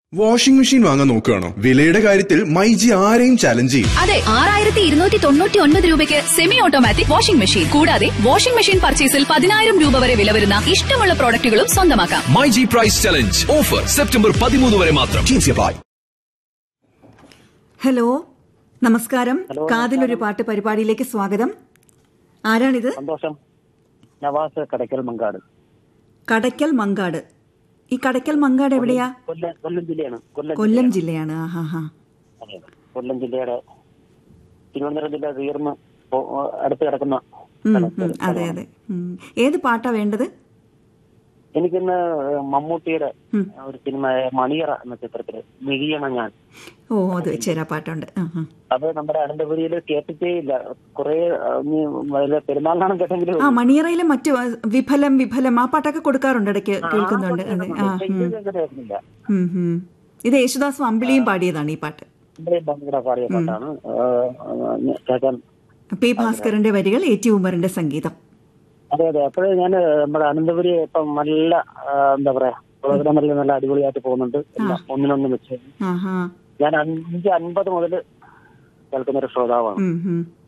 Washing machine വാങ്ങാൻ നോക്കുകയാണോ വിലയുടെ കാര്യത്തിൽ മൈജി ആരെയും ചലഞ്ച് ചെയ്യും അതെ ആറായിരത്തി ഇരുന്നൂറ്റി തൊണ്ണൂറ്റി ഒൻപത് രൂപയ്ക്ക് സെമി ഓട്ടോമാറ്റിക് വാഷിംഗ് മെഷീൻ കൂടാതെ വാഷിംഗ് മെഷീൻ പർച്ചേസിൽ പതിനായിരം രൂപ വരെ വില വരുന്ന ഇഷ്ടമുള്ള പ്രോഡക്റ്റുകളും സ്വന്തമാക്കാം my G prize challenge offer September പതിമൂന്ന് വരെ മാത്രം ഹലോ നമസ്കാരം കാതിലൊരു പാട്ട് പരിപാടിയിലേക്ക് സ്വാഗതം ആരാണിത് സന്തോഷം നവാസ് കടയ്ക്കൽ മങ്കാട് കടയ്ക്കൽ മങ്കാട് ഈ കടയ്ക്കൽ മങ്കാട് എവിടെയാ കൊല്ലം കൊല്ലം ജില്ലയാണ് കൊല്ലം കൊല്ലം ജില്ലയാണ്. ജില്ലയാണ് ആഹാ ഹാ അതെ, അതെ. കൊല്ലം ജില്ലയുടെ തിരുവനന്തപുരം ജില്ല തീർന്ന് പോ- അടുത്ത് കിടക്കുന്ന ഉം, സ്ഥലം. ഉം, അതെ അതെ ഉം. ഏത് പാട്ടാ വേണ്ടത് എനിക്കിന്ന് മമ്മൂട്ടിയുടെ ഉം. ഒരു സിനിമ മണിയറ എന്ന ചിത്രത്തില് മിഴിയണ ഞാൻ ഓ അത് വെച്ചേരാ പാട്ടുണ്ട് ആ, ആ. അത് നമ്മുടെ അനന്തപുരിയിൽ കേട്ടിട്ടേ ഇല്ല കുറെ പെരുന്നാളിനാണ് കേട്ടെങ്കിലും ആ മണിയറയിലെ മറ്റു ആ, വിഫലം വിഫലം ആ പാട്ടൊക്കെ കൊടുക്കാറുണ്ട് ഇടയ്ക്ക് കേൾക്കുന്നുണ്ട് അതെ ആ ഉം, കേട്ടില്ല ഉം, ഉം. ഇത് യേശുദാസും അമ്പിളിയും പാടിയതാണ് ഈ പാട്ട് ഭയങ്കര പാടിയ പാട്ടാണ് ആ, ആ, കേൾക്കാൻ പി ഭാസ്കരന്റെ വരികൾ എ ടി ഉമറിന്റെ സംഗീതം അതെ അതെ അപ്പോഴേ ഞാൻ നമ്മുടെ അനന്തപുരി ഇപ്പം നല്ല ആ, എന്താ പറയാ പ്രോഗ്രാമെല്ലാം നല്ല അടിപൊളിയായിട്ട് പോകുന്നുണ്ട് എല്ലാം ഒന്നിനൊന്ന് വെച്ച് ആഹാ ഞാൻ അഞ്ച് അൻപത് മുതൽ കേൾക്കുന്ന ഒരു ശ്രോതാവാണ് ഉം, ഉം.